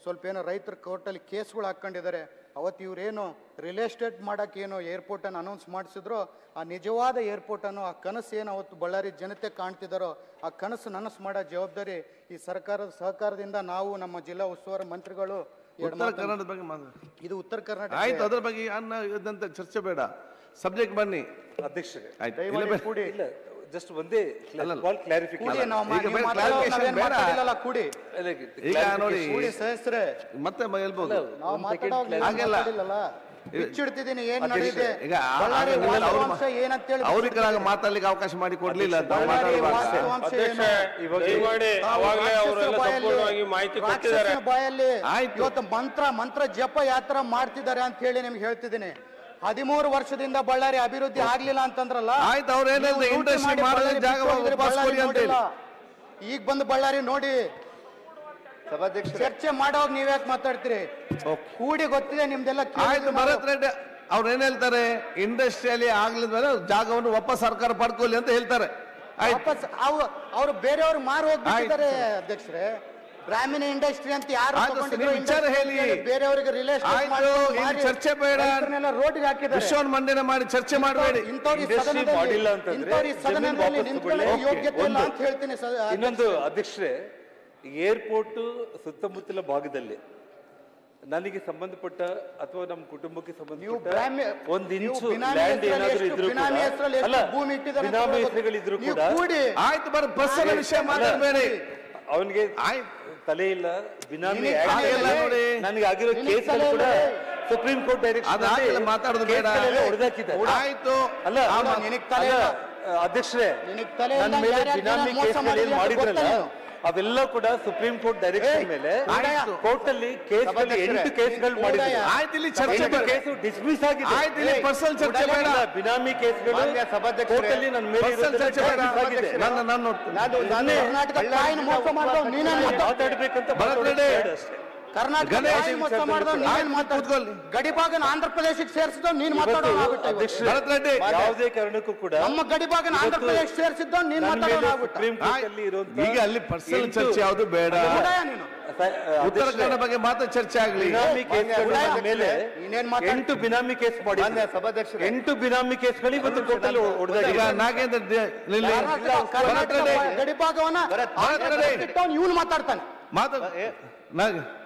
ಸ್ವಲ್ಪ ಏನೋ ರೈತರ ಕೋರ್ಟಲ್ಲಿ ಕೇಸ್ಗಳು ಹಾಕ್ಕೊಂಡಿದ್ದಾರೆ ಅವತ್ತು ಇವರೇನು ರಿಯಲ್ ಎಸ್ಟೇಟ್ ಮಾಡೋಕೆ ಏನು ಏರ್ಪೋರ್ಟನ್ನು ಅನೌನ್ಸ್ ಮಾಡಿಸಿದ್ರು ಆ ನಿಜವಾದ ಏರ್ಪೋರ್ಟನ್ನು ಆ ಕನಸು ಏನು ಅವತ್ತು ಬಳ್ಳಾರಿ ಜನತೆ ಕಾಣ್ತಿದ್ದಾರೋ ಆ ಕನಸು ನನಸು ಮಾಡೋ ಜವಾಬ್ದಾರಿ ಈ ಸರ್ಕಾರದ ಸಹಕಾರದಿಂದ ನಾವು ನಮ್ಮ ಜಿಲ್ಲಾ ಉಸ್ತುವಾರಿ ಮಂತ್ರಿಗಳು ಎರಡು ಉತ್ತರ ಮಾತನ್ನ- ಕನ್ನಡದ ಬಗ್ಗೆ ಮಾತಾಡಿ ಇದು ಉತ್ತರ ಕರ್ನಾಟಕ ಆಯ್ತು ಅದ್ರ ಬಗ್ಗೆ ಅನ್ನ ಇದ್ದಂತ ಚರ್ಚೆ ಬೇಡ ಸಬ್ಜೆಕ್ಟ್ ಬನ್ನಿ ಅಧ್ಯಕ್ಷರೇ ಆಯ್ತು ದಯಮಾಡಿ ಇಲ್ಲ ಬೇ- ಕೂಡಿ ಇಲ್ಲ ಜಸ್ಟ್ ಒಂದೇ ಅಲ್ಲಲ್ಲ. ಕೂಡಿ ಕ್ಲಾರಿಫಿಕೇಶನ್ ನಾವು ಮಾ- ಈಗ ನೀವು ಬೇರೆ ಮಾತಾಡೋ- clarification ನಾವೇನ್ ಬೇಡ. ಮಾತಾಡಿಲ್ಲಲ್ಲ, ಕೂಡಿ ಈಗ ನೋಡಿ ಕೂಡಿ ಸಹಸ್ರೆ ಮತ್ತೆ ಮ- ಹೇಳ್ಬೋದು ನಾವು ಮಾತಾಡೋವಾಗ ನೀವು ಹಾಗೆಲ್ಲ. ಮಾತಾಡಿಲ್ಲಲ್ಲ ಬಿಚ್ಚಿಡ್ತಿದ್ದೀನಿ ಏನ್ ಅಧ್ಯಕ್ಷೆ, ನಡೆದಿದೆ ಈಗ ಆ- ಬಳ್ಳಾರಿ ಆಗ ನೀವು ಅವ್ರು ವಾಸ್ತವಾಂಶ ಏನಂತೇಳಿ ಅವ್ರಿಗೆ ಮಾತಾಡ್ಲಿಕ್ಕೆ ಅವಕಾಶ ಮಾಡಿ ಕೊಡ್ಲಿಲ್ಲ ಅಂತ ನಾವು ಬಳ್ಳಾರಿ ಮಾತಾಡುವಾಗ ವಾಸ್ತವಾಂಶ ಅಧ್ಯಕ್ಷ ಏನು? ಇವಾಗ ದಯಮಾಡಿ ತಾವು ಅವಾಗಲೇ ರಾಕ್ಷಸರ ಅವರೆಲ್ಲ ಬಾಯಲ್ಲಿ- ಸಂಪೂರ್ಣವಾಗಿ ಮಾಹಿತಿ ಕೊಟ್ಟಿದ್ದಾರೆ ರಾಕ್ಷಸನ ಬಾಯಲ್ಲಿ ಆಯ್ತು. ಇವತ್ತು ಮಂತ್ರ ಮಂತ್ರ ಜಪ ಯಾತ್ರ ಮಾಡ್ತಿದ್ದಾರೆ ಅಂತ ಹೇಳಿ ನಿಮ್ಗೆ ಹೇಳ್ತಿದ್ದೀನಿ ಹದಿಮೂರು ವರ್ಷದಿಂದ ಬಳ್ಳಾರಿ ಅಭಿವೃದ್ಧಿ ಆಗ್ಲಿಲ್ಲ ಅಂತಂದ್ರಲ್ಲ ಆಯ್ತು, ಅವ್ರು ಏನ್ ನೀವು ಹೇಳ್ತಾರೆ, ಲೂಟಿ industry ಮಾಡಿ ಮಾಡಿದ್ರೆ ಬಳ್ಳಾರಿ ಜಾಗ ಬಿಟ್ಟು ಹೋಗಿದ್ರೆ ವಾಪಸ್ ಬಳ್ಳಾರಿ ಕೊಡಿ ಅಂತ ಹೇಳಿ. ನೋಡಿಲ್ಲ. ಈಗ ಬಂದು ಬಳ್ಳಾರಿ ನೋಡಿ ಚರ್ಚೆ ಮಾಡೋವಾಗ ನೀವ್ಯಾಕೆ ಮಾತಾಡ್ತೀರಿ ಕೂಡಿ ಗೊತ್ತಿದೆ ನಿಮ್ದೆಲ್ಲ ಕೇಳಿದ್ವಿ ಆಯ್ತು ನಾವು. ಭರತ್ ರೆಡ್ಡಿ ಅವ್ರು ಏನ್ ಹೇಳ್ತಾರೆ ಇಂಡಸ್ಟ್ರಿಯಲ್ಲಿ ಆಗ್ಲಿದ್ಮೇಲೆ ಜಾಗವನ್ನು ವಾಪಸ್ ಸರ್ಕಾರ ಪಡ್ಕೊಳ್ಳಿ ಅಂತ ಹೇಳ್ತಾರೆ ಆಯ್ತು ವಾಪಸ್ ಅವು ಅವ್ರು ಬೇರೆಯವ್ರು ಮಾರು ಹೋಗ್ಬಿಟ್ಟಿದ್ದಾರೆ ಅಧ್ಯಕ್ಷರೇ ಗ್ರಾಮೀಣ ಇಂಡಸ್ಟ್ರಿ ಅಂತ ಯಾರು ಆಯ್ತು, ತಗೊಂಡಿದ್ರು ನೀವು ವಿಚಾರ industry ಹೇಳಿ. ಅಂತ ಹೇಳಿ ಬೇರೆಯವರಿಗೆ ರಿಲೇಷನ್ ಆಯ್ತು, ಇಲ್ಲಿ ಚರ್ಚೆ ಬೇಡ. ರೋಡ್ಗೆ ಹಾಕಿದ್ದಾರೆ ವಿಶ್ವನ್ ಮಂಡನೆ ಮಾಡಿ ಚರ್ಚೆ ಮಾಡಬೇಡಿ ಇಂಥವ್ರು ಈ Industry ಸದನದಲ್ಲಿ- ಮಾಡಿಲ್ಲ ಅಂತಂದ್ರೆ ಇಂಥವ್ರು ಈ ಜಮೀನು ಸದನದಲ್ಲಿ ವಾಪಸ್ ನಿಂತ್ಕೊಳ್ಳೋಕೆ ತಗೊಳ್ಳಿ. ಯೋಗ್ಯತೆ ಇಲ್ಲ ಒಂದು. ಅಂತ ಹೇಳ್ತೀನಿ ಸ- ಇನ್ನೊಂದು ಅಧ್ಯಕ್ಷರೇ ಏರ್ಪೋರ್ಟ್ ಸುತ್ತಮುತ್ತಲ ಭಾಗದಲ್ಲಿ ನನಗೆ ಸಂಬಂಧಪಟ್ಟ ಅಥವಾ ನಮ್ಮ ಕುಟುಂಬಕ್ಕೆ ನೀವು ಸಂಬಂಧಪಟ್ಟ ಬ್ರಾಹ್ಮಿ- ಒಂದ್ ನೀವು ಇಂಚು ಬಿನಾಮಿ ಲ್ಯಾಂಡ್ ಹೆಸ್ರಲ್ಲಿ ಏನಾದ್ರೂ ಎಷ್ಟು- ಇದ್ರೂ ಬಿನಾಮಿ ಹೆಸ್ರಲ್ಲಿ ಕೂಡ ಎಷ್ಟು ಅಲ್ಲ ಭೂಮಿ ಇಟ್ಟಿದ್ದಾರೆ ಅಂತ ಬಿನಾಮಿ ಗೊತ್ತು. ಹೆಸರುಗಳಿದ್ರು ನೀವು ಕೂಡ ಕೂಡಿ ಆಯ್ತು ಬರ ಪರ್ಸನಲ್ ವಿಷಯ ಮಾತಾಡಬೇಡಿ ಅವನಿಗೆ ಆಯ್ತು. ತಲೆ ಇಲ್ಲ ಬಿನಾಮಿ ನಿನಗೆ act ತಲೆ ಇಲ್ಲ. ಇಲ್ಲ ನೋಡಿ. ನನಗೆ ಆಗಿರೋ ನಿನಗೆ ಕೇಸ್ ತಲೆ ಕೂಡ ಇಲ್ಲ. ಸುಪ್ರೀಂ ಕೋರ್ಟ್ ಅದು ಹಾಗೆಲ್ಲ ಮಾತಾಡೋದು ಬೇಡ ಹೊಡೆದಾಕಿದ್ದಾರೆ ಆಯ್ತು ಅಲ್ಲ ಅಲ್ಲ, ಅಲ್ಲ, ನಿನಗ್ ತಲೆ ಅಲ್ಲ, ಇಲ್ಲ. ಅಧ್ಯಕ್ಷರೇ ನಿನಗ್ ತಲೆ ನನ್ನ ಇಲ್ಲ, ಮೇಲೆ ಯಾರ್ಯಾರ್ ಜನ ಬಿನಾಮಿ ಮೋಸ ಕೇಸ್ಗಳು ಮಾಡಿದ್ರು ಏನ್ ಅಂತ ಮಾಡಿದ್ರಲ್ಲ ಗೊತ್ತಾ ನೀವು? ಅವೆಲ್ಲ ಕೂಡ ಸುಪ್ರೀಂ ಕೋರ್ಟ್ ಡೈರೆಕ್ಷನ್ ಮೇಲೆ ಆಯ್ತು. ಕೋರ್ಟ್ ಅಲ್ಲಿ ಕೇಸ್ಗಳು ಎಂಟು ಕೇಸ್ಗಳು ಮಾಡಿದ್ರು ಉದಯ. ಆಯ್ತು ಇಲ್ಲಿ ಚರ್ಚೆ ಎಂಟು ಬೇಡ ಕೇಸು ಡಿಸ್ಮಿಸ್ ಆಗಿದೆ ಆಯ್ತು ಇಲ್ಲಿ ಪರ್ಸನಲ್ ಚರ್ಚೆ ಬೇಡ ಇಲ್ಲ, ಬಿನಾಮಿ ಕೇಸ್ಗಳು ಮಾನ್ಯ ಸಭಾಧ್ಯಕ್ಷರೇ, ಕೋರ್ಟ್ ಅಲ್ಲಿ ನನ್ನ ಮೇಲೆ ಪರ್ಸನಲ್ ಇರೋದನ್ನ ಚರ್ಚೆ ಬೇಡ dismiss ಆಗಿದೆ. ನನ್ನ ನಾನು ನೋಡ್ತೀನಿ. ನಾನು ನಾನು ಕರ್ನಾಟಕ ತಾಯಿನ ಮೋಸ ಮಾಡಿದವ್ ನೀನೇ ಮಾತಾಡ್ಬೇಕಂತ ಭರತ್ ರೆಡ್ಡಿ. ಮಾತಾಡೋದು ಅಷ್ಟೇ ಕರ್ನಾಟಕ ಗಣೇಶ್ ತಾಯಿ ಮೋಸ ಮಾಡಿದವ್ ನೀನೇನ್ ಆಯ್ತು, ಮಾತಾಡ್ ಕೂತ್ಕೊಳ್ಳಿ. ಗಡಿಭಾಗನ ಆಂಧ್ರ ಪ್ರದೇಶಕ್ಕೆ ಸೇರಿಸಿದವ್ ನೀನ್ ಮಾತಾಡೋ ಇವತ್ತು ಅಧ್ಯಕ್ಷರೇ, ಭರತ್ ರೆಡ್ಡಿ. ಯಾವುದೇ ಕಾರಣಕ್ಕೂ ಕೂಡ ನಮ್ಮ ಗಡಿಭಾಗನ ಆಂಧ್ರ ಇವತ್ತು ಪ್ರದೇಶ ಸೇರಿಸಿದ್ದವ್ ನೀನ್ ನನ್ನ ಮೇಲೆ ಮಾತಾಡೋ ಸುಪ್ರೀಂ ಕೋರ್ಟ್ ಅಲ್ಲಿ ಇರುವಂತ ಈಗ ಅಲ್ಲಿ ಪರ್ಸನಲ್ ಎಂಟು- ಚರ್ಚೆ ಯಾವುದು ಬೇಡ ನೀನು ಸ- ಉತ್ತರ ಅಧ್ಯಕ್ಷರೇ, ಕನ್ನಡ ಬಗ್ಗೆ ಮಾತ್ರ ಚರ್ಚೆ ಆಗ್ಲಿ ಬಿನಾಮಿ ಕೇಸ್ಗಳ ಉದಯ, ಮೇಲೆ ನೀನೇನ್ ಮಾತಾಡ್ತಿ? ಎಂಟು ಬಿನಾಮಿ ಕೇಸ್ ಮಾಡಿ ಎಂಟು ಬಿನಾಮಿ ಕೇಸ್ಗಳು ಇವತ್ತು ಕೋರ್ಟ್ ಅಲ್ಲಿ ಈಗ ಹೊಡೆದಾಗ ನಾಗೇಂದ್ರ ದೇ- ನಿಲ್ಲಿ. ಕರ್ನಾಟಕ ಕರ್ನಾಟಕ ಭರತ್ ರೆಡ್ಡಿ. ಗಡಿಭಾಗವನ್ನ ಭರತ್ ರೆಡ್ಡಿ. ಇವನು ಮಾತಾಡ್ತಾನೆ ಮಾತು ನಾಗ